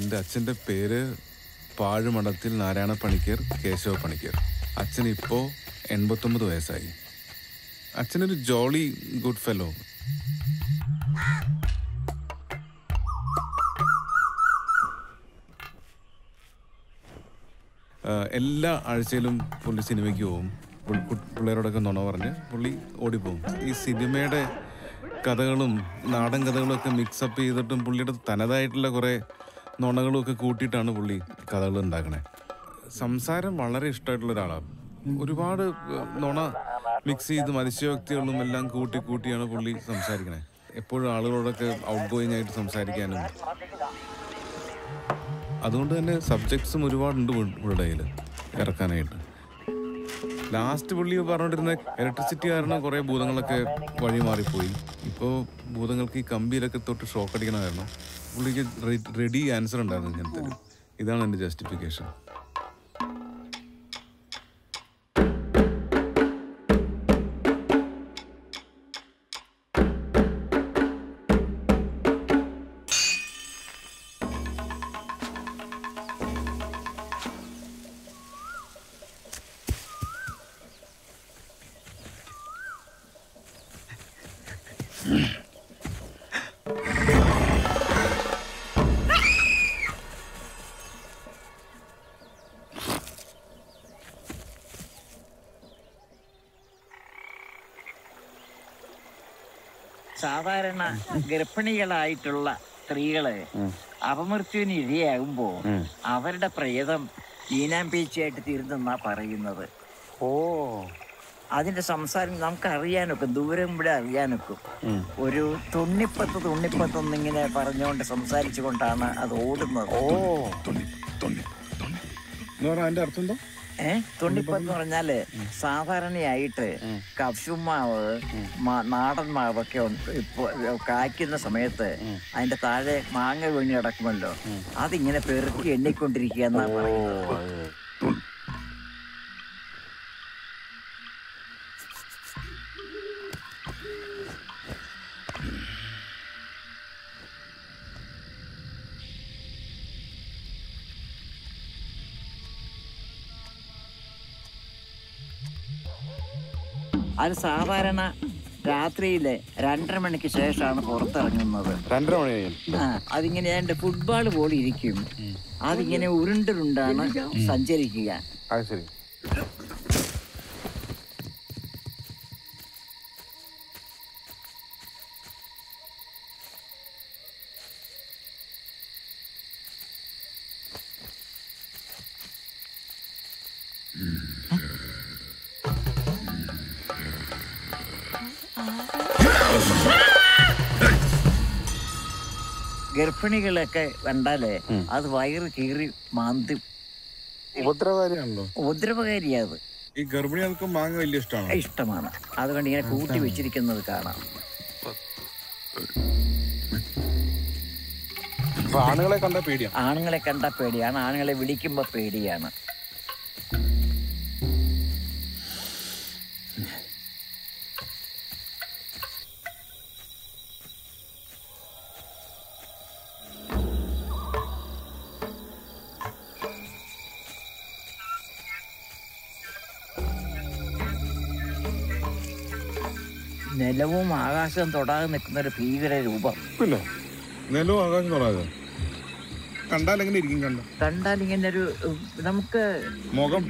എൻ്റെ അച്ഛൻ്റെ പേര് പാഴുമഠത്തിൽ നാരായണ പണിക്കർ കേശവ പണിക്കർ അച്ഛൻ ഇപ്പോൾ എൺപത്തൊമ്പത് വയസ്സായി അച്ഛനൊരു ജോളി ഗുഡ് ഫെലോ ആഹ് എല്ലാ ആഴ്ചയിലും പുള്ളി സിനിമയ്ക്ക് പോകും പുൾ- കു- പിള്ളേരോടൊക്കെ നുണ പറഞ്ഞ് പുള്ളി ഓടിപ്പോവും ഈ സിനിമയുടെ കഥകളും നാടൻ കഥകളും ഒക്കെ മിക്സപ്പ് ചെയ്തിട്ടും പുള്ളിയുടെ തനതായിട്ടുള്ള കുറേ നുണകളും ഒക്കെ കൂട്ടിയിട്ടാണ് പുള്ളി കഥകൾ ഉണ്ടാക്കണേ സംസാരം വളരെ ഇഷ്ടമായിട്ടുള്ള ഒരാളാണ് ഒരുപാട് ഏഹ്, നുണ മിക്സ് ചെയ്ത് മനുഷ്യവ്യക്തികളും എല്ലാം കൂട്ടി കൂട്ടിയാണ് പുള്ളി സംസാരിക്കണേ എപ്പോഴും ആളുകളോടൊക്കെ ഔട്ട് ഗോയിങ് ആയിട്ട് സംസാരിക്കാനും അതുകൊണ്ട് തന്നെ സബ്ജക്ട്സും ഒരുപാടുണ്ട് പുൾ- പുള്ളിയുടെ കയ്യിൽ ഇറക്കാനായിട്ട് ലാസ്റ്റ് പുള്ളി പറഞ്ഞുകൊണ്ടിരുന്ന ഇലക്ട്രിസിറ്റി കാരണം കുറേ ഭൂതങ്ങളൊക്കെ വഴി മാറിപ്പോയി ഇപ്പോൾ ഭൂതങ്ങൾക്ക് ഈ കമ്പിയിലൊക്കെ തൊട്ട് ഷോക്ക് അടിക്കണ കാരണം പുള്ളിക്ക് റെഡി ആൻസർ ഉണ്ടായിരുന്നു ഇങ്ങനത്തെ ഒരു. ഇതാണ് എൻ്റെ ജസ്റ്റിഫിക്കേഷൻ സാധാരണ ഗർഭിണികളായിട്ടുള്ള സ്ത്രീകള് അപമൃത്യുവിന് ഇരയാകുമ്പോ അവരുടെ പ്രേതം ഈനാമ്പേച്ചിയായിട്ട് തീരുന്നെന്നാ പറയുന്നത് ഓ അതിന്റെ സംസാരം നമുക്ക് അറിയാനൊക്കെ ദൂരം ഇവിടെ അറിയാനൊക്കെ ഒരു തുണ്ണിപ്പത്ത് തുണ്ണിപ്പത്ത് എന്നിങ്ങനെ പറഞ്ഞുകൊണ്ട് സംസാരിച്ചു കൊണ്ടാണ് അത് ഓടുന്നത് ഓ എന്ന് പറഞ്ഞാൽ അതിൻ്റെ അർത്ഥം എന്താ ഏ തുണ്ണിപ്പത്ത് എന്ന് പറഞ്ഞാല് സാധാരണയായിട്ട് കശുമാവ് മാ- നാടൻ മാവൊക്കെ ഉണ്ട് ഇപ്പൊ കായ്ക്കുന്ന സമയത്ത് അതിന്റെ താഴെ മാങ്ങ വീണ് കിടക്കുമല്ലോ അതിങ്ങനെ പെറുക്കി എണ്ണിക്കൊണ്ടിരിക്കുക എന്നാ പറയുന്നത് അത് സാധാരണ രാത്രിയിലെ രണ്ടര മണിക്ക് ശേഷമാണ് പുറത്തിറങ്ങുന്നത് രണ്ടര മണി കഴിയും ആ അതിങ്ങനെ എൻ്റെ ഫുട്ബോൾ പോലെ ഇരിക്കും അതിങ്ങനെ ഉരുണ്ടുരുണ്ടാണ് സഞ്ചരിക്കുക അത് ശരി ഗർഭിണികളൊക്കെ കണ്ടാലേ അത് വയറ് കീറി മാന്തി ഉപദ്രവകാരിയാണല്ലോ ഉപദ്രവകാരിയാ അത് ഈ ഗർഭിണികൾക്ക് മാങ്ങ വലിയ ഇഷ്ടമാണ് ഇഷ്ടമാണ് അതുകൊണ്ട് ഇങ്ങനെ കൂട്ടി വെച്ചിരിക്കുന്നത് കാണാം അപ്പൊ ആണുങ്ങളെ കണ്ട പേടിയാണ് ആണുങ്ങളെ കണ്ട പേടിയാണ് ആണുങ്ങളെ വിളിക്കുമ്പോൾ പേടിയാണ് നിലവും ആകാശവും തൊടാതെ നിൽക്കുന്ന ഒരു ഭീകര രൂപം പിന്നെ നിലവും ആകാശം തുറന്നത് കണ്ടാൽ എങ്ങനെ ഇരിക്കും കണ്ട കണ്ടാൽ ഇങ്ങനെ ഒരു ഉം, നമുക്ക് മുഖം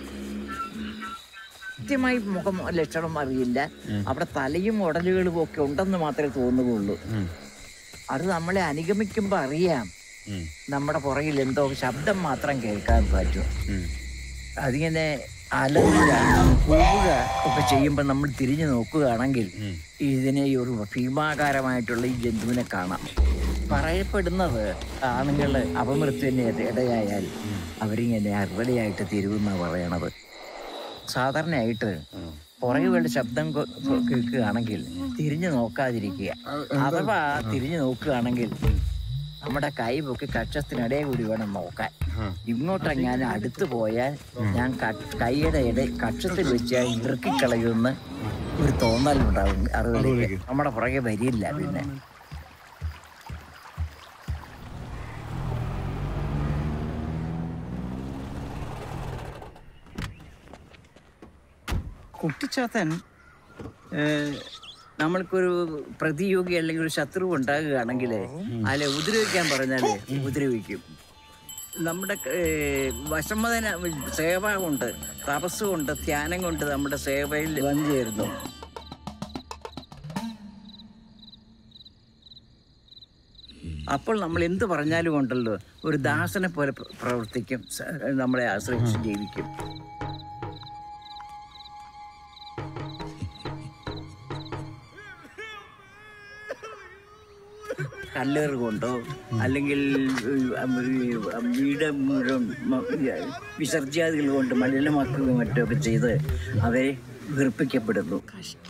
കൃത്യമായി മുഖം ലക്ഷണം അറിയില്ല അവിടെ തലയും ഉടലുകളും ഒക്കെ ഉണ്ടെന്ന് മാത്രമേ തോന്നുകയുള്ളൂ അത് നമ്മളെ അനുഗമിക്കുമ്പോൾ അറിയാം നമ്മുടെ പുറകിൽ എന്തോ ശബ്ദം മാത്രം കേൾക്കാൻ പറ്റും അതിങ്ങനെ അലറുക പോവുക ഒക്കെ ചെയ്യുമ്പോൾ നമ്മൾ തിരിഞ്ഞു നോക്കുകയാണെങ്കിൽ ഇതിനെ ഈ ഒരു ഭീമാകാരമായിട്ടുള്ള ഈ ജന്തുവിനെ കാണാം പറയപ്പെടുന്നത് ആണുങ്ങൾ അപമൃത്യുവിന് ഇടയായാൽ അവരിങ്ങനെ അറുപടിയായിട്ട് തീരുമെന്നാണ് പറയണത് സാധാരണയായിട്ട് പുറകെ വേണ്ട ശബ്ദം കൊ- കൊ- കേൾക്കുകയാണെങ്കിൽ തിരിഞ്ഞു നോക്കാതിരിക്കുക അഥവാ തിരിഞ്ഞു നോക്കുകയാണെങ്കിൽ നമ്മുടെ കൈ പൊക്കി കക്ഷത്തിനിടയിൽ കൂടി വേണം നോക്കാൻ ഇങ്ങോട്ടെങ്ങാനും അടുത്ത് പോയാൽ ഞാൻ ക- കൈയുടെ ഇട കക്ഷത്തിൽ വെച്ച് ഇറുക്കിക്കളയുമെന്ന് ഒരു തോന്നലുണ്ടാവും അറിവിലേക്ക് നമ്മുടെ പുറകെ വരില്ല പിന്നെ കുട്ടിച്ചാത്തൻ ഏഹ്, നമ്മൾക്കൊരു പ്രതിയോഗി അല്ലെങ്കിൽ ഒരു ശത്രു ഉണ്ടാകുകയാണെങ്കിൽ അല്ലെ ഉപദ്രവിക്കാൻ പറഞ്ഞാൽ ഉപദ്രവിക്കും നമ്മുടെ ഏഹ്, വശമ്മതന സേവ കൊണ്ട് തപസ് കൊണ്ട് ധ്യാനം കൊണ്ട് നമ്മുടെ സേവയിൽ വന്നു ചേരുന്നു അപ്പോൾ നമ്മൾ എന്ത് പറഞ്ഞാലും ഉണ്ടല്ലോ ഒരു ദാസനെ പോലെ പ്ര- പ്രവർത്തിക്കും സ- നമ്മളെ ആശ്രയിച്ച് ജീവിക്കും കല്ലേറ് കൊണ്ടോ അല്ലെങ്കിൽ ഉം, ഈ വീട് മുഴുവൻ മ- വിസർജ്യാദികൾ കൊണ്ട് മലിനമാക്കുകയും മറ്റൊക്കെ ചെയ്ത് അവരെ വെറുപ്പിക്കപ്പെടുന്നു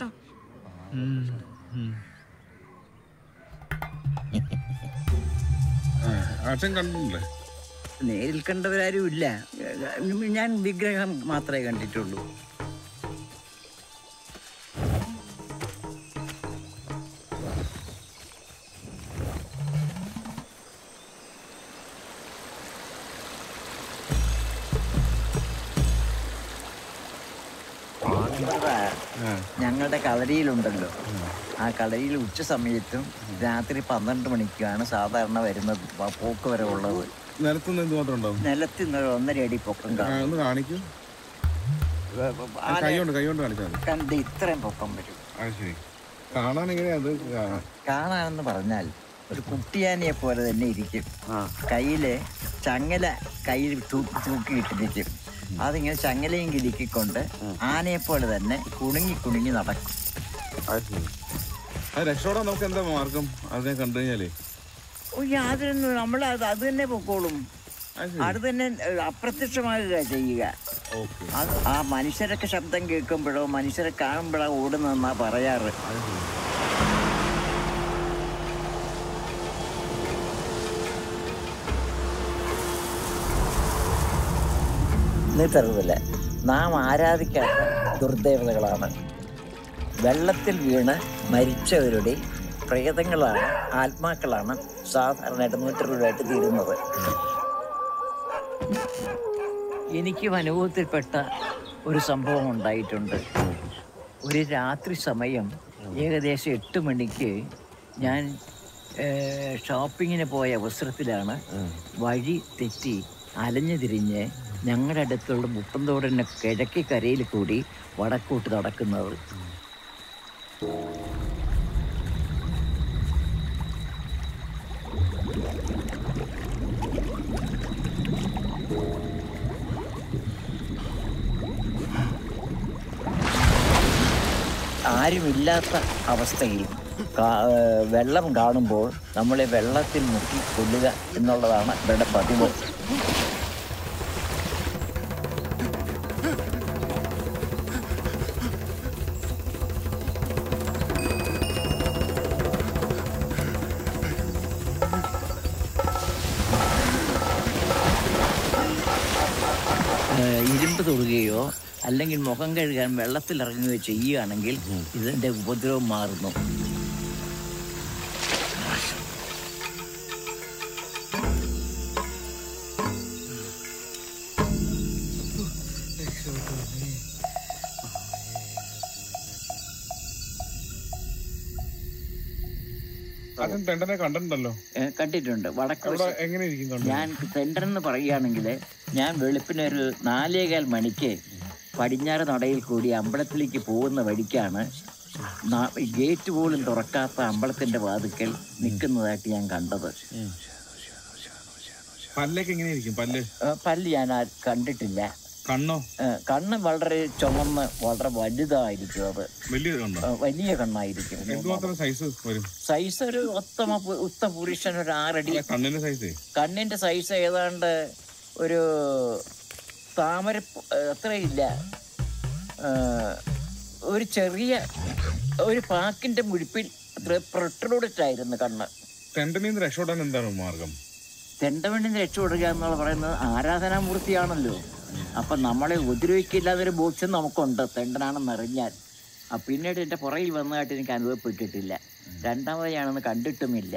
ആ, അച്ഛൻ കണ്ടിട്ടില്ലേ നേരിൽ കണ്ടവരാരും ഇല്ല ഞാൻ വിഗ്രഹം മാത്രമേ കണ്ടിട്ടുള്ളൂ ഞങ്ങളുടെ കളരിയിലുണ്ടല്ലോ ആ കളരിയിൽ ഉച്ച സമയത്തും രാത്രി പന്ത്രണ്ട് മണിക്കുമാണ് സാധാരണ വരുന്നത് പ- പോക്ക് വരെ ഉള്ളത് നിലത്തുനിന്ന് എന്ത് മാത്രം ഉണ്ടാവും നിലത്തിൽ നിന്ന് ഒന്നര അടി പൊക്കം ആ, കാണും ഒന്ന് കാണിക്കൂ കൈ കൊണ്ട് കൈ കൊണ്ട് കാണിച്ചാൽ മതി കണ്ട് ഇത്രയും പൊക്കം വരും അത് ശരി കാണാൻ എങ്ങനെയാ അത് ആ, കാണാനെന്ന് പറഞ്ഞാൽ ഒരു കുട്ടിയാനിയെ പോലെ തന്നെ ഇരിക്കും കയ്യില് ചങ്ങല കയ്യിൽ തൂക്കി തൂക്കിയിട്ടിരിക്കും അതിങ്ങനെ ചങ്ങലയും കിലുക്കിക്കൊണ്ട് ആനയെ പോലെ തന്നെ കുണുങ്ങി കുണുങ്ങി നടക്കും അത് ശരി അത് രക്ഷപ്പെടാൻ നമുക്ക് എന്താ മാർഗം അതിനെ കണ്ടു കഴിഞ്ഞാലേ ഓ യാതൊരു നമ്മൾ അത് അത് തന്നെ പൊക്കോളും അത് ശരി അത് തന്നെ ഏഹ്, അപ്രത്യക്ഷമാകുക ചെയ്യുക ഓക്കെ അത് ആ മനുഷ്യരൊക്കെ ശബ്ദം കേൾക്കുമ്പോഴോ മനുഷ്യരെ കാണുമ്പോഴോ ഓടുന്നെന്നാ പറയാറ് അത് ശരി നീട്ടരുതല്ല നാം ആരാധിക്കാത്ത ദുർദേവതകളാണ് വെള്ളത്തിൽ വീണ് മരിച്ചവരുടെ പ്രേതങ്ങളാണ് ആത്മാക്കളാണ് സാധാരണയായിട്ട് നൂറ്ററുപതായിട്ട് തീരുന്നത് എനിക്കും അനുഭവത്തിൽപ്പെട്ട ഒരു സംഭവം ഉണ്ടായിട്ടുണ്ട് ഒരു രാത്രി സമയം ഏകദേശം എട്ട് മണിക്ക് ഞാൻ ഏഹ്, ഷോപ്പിങ്ങിന് പോയ അവസരത്തിലാണ് വഴി തെറ്റി അലഞ്ഞു തിരിഞ്ഞ് ഞങ്ങളുടെ അടുത്തുള്ള മുപ്പന്തോടിൻ്റെ കിഴക്കേ കരയിൽ കൂടി വടക്കോട്ട് നടക്കുന്നത് ആരുമില്ലാത്ത അവസ്ഥയിൽ കാ- ഏഹ് വെള്ളം കാണുമ്പോൾ നമ്മളെ വെള്ളത്തിൽ മുക്കി കൊല്ലുക എന്നുള്ളതാണ് ഇവരുടെ പതിവ് ഏഹ് ഇരുമ്പ് തൊടുകയോ അല്ലെങ്കിൽ മുഖം കഴുകാൻ വെള്ളത്തിൽ ഇറങ്ങുകയോ ചെയ്യുകയാണെങ്കിൽ ഇതിന്റെ ഉപദ്രവം മാറുന്നു അച്ഛൻ തെണ്ടനെ കണ്ടിട്ടുണ്ടല്ലോ ഏഹ് കണ്ടിട്ടുണ്ട് വടക്ക് അവിടെ എങ്ങനെ ഇരിക്കും കണ്ടു ഞാൻ സെന്റർ എന്ന് പറയുകയാണെങ്കിൽ ഞാൻ വെളുപ്പിന് ഒരു നാലേകാൽ മണിക്ക് പടിഞ്ഞാറ് നടയിൽ കൂടി അമ്പലത്തിലേക്ക് പോകുന്ന വഴിക്കാണ് നാ- ഗേറ്റ് പോലും തുറക്കാത്ത അമ്പലത്തിന്റെ വാതുക്കൽ നിൽക്കുന്നതായിട്ട് ഞാൻ കണ്ടത് പല്ലേക്ക് എങ്ങനെ ഇരിക്കും പല്ല് ഏഹ് പല്ല് ഞാൻ ആ- കണ്ടിട്ടില്ല കണ്ണോ ഏഹ് കണ്ണ് വളരെ ചുമന്ന് വളരെ വലുതായിരിക്കും അത് വലിയ കണ്ണോ ഏഹ് വലിയ കണ്ണായിരിക്കും എന്തുമാത്രം സൈസ് വരും സൈസ് ഒരു ഉത്തമ പു- ഉത്ത പുരുഷൻ ഒരു ആറടി അല്ല, കണ്ണിന്റെ സൈസ് കണ്ണിന്റെ സൈസ് ഏതാണ്ട് ഒരു താമര അത്രയില്ല ഏഹ് ഒരു ചെറിയ ഒരു പാക്കിന്റെ മുഴുപ്പിൽ പ്രൊട്ടഡോഡിറ്റ് ആയിരുന്നു കണ്ണ് തെണ്ടനിൽ നിന്ന് രക്ഷപ്പെടാൻ എന്താണ് മാർഗം തെണ്ടവണ്ണിന് രക്ഷപ്പെടുക എന്നുള്ള പറയുന്നത് ആരാധനാമൂർത്തിയാണല്ലോ അപ്പം നമ്മളെ ഉപദ്രവിക്കില്ല എന്നൊരു ബോക്സും നമുക്കുണ്ട് തെണ്ടനാണെന്ന് അറിഞ്ഞാൽ ആ പിന്നീട് എൻ്റെ പുറകിൽ വന്നതായിട്ട് എനിക്ക് അനുഭവപ്പെട്ടിട്ടില്ല രണ്ടാമത് ഞാനൊന്ന് കണ്ടിട്ടുമില്ല